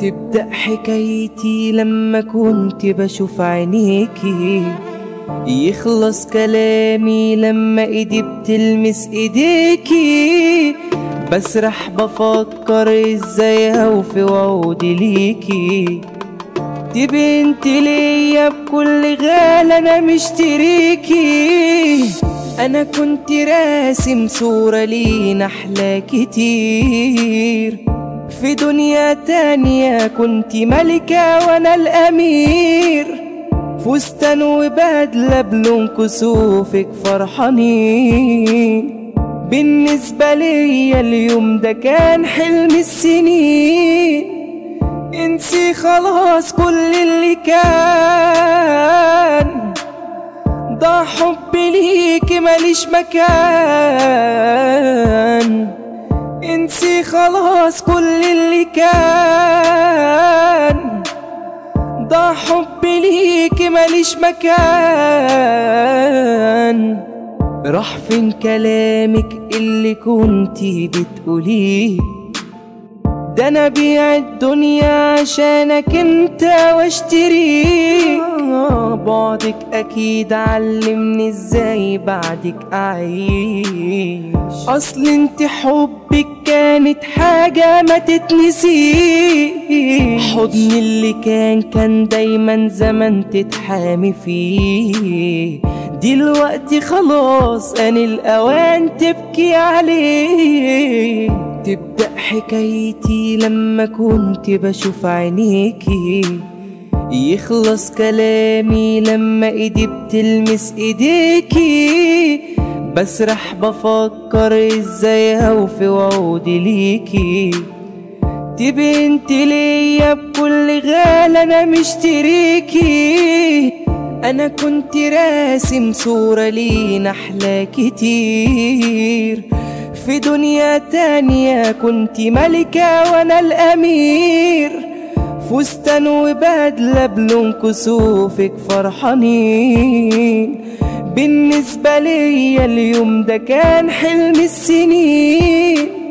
تبدأ حكايتي لما كنت بشوف عينيكي يخلص كلامي لما ايدي بتلمس ايديكي بسرح بفكر ازاي اوفي وعودي ليكي دي بنت ليا بكل غالة انا مشتريكي انا كنت راسم صورة لينا احلى كتير في دنيا تانية كنت ملكة وانا الامير فستان وبدلة بلون كسوفك فرحانين بالنسبة ليا اليوم ده كان حلم السنين انسي خلاص كل اللي كان ده حب ليكي ماليش مكان انسي خلاص كل اللي كان ده حب ليكي ماليش مكان راح فين كلامك اللي كنتي بتقوليه ده انا بيع الدنيا عشانك انت واشتريك بعدك اكيد علمني ازاي بعدك اعيش اصل انت حبك كانت حاجة ما تتنسيش حضن اللي كان كان دايما زمن تتحامي فيه دلوقتي خلاص ان الاوان تبكي عليه تبدأ حكايتي لما كنت بشوف عينيكي يخلص كلامي لما ايدي بتلمس ايديكي بسرح بفكر ازاي اوفي وعودي ليكي دي بنت ليا بكل غالة انا مشتريكي انا كنت راسم صورة لينا احلى كتير في دنيا تانية كنت ملكة وانا الامير فستان وبدلة بلون كسوفك فرحانين بالنسبة ليا اليوم ده كان حلم السنين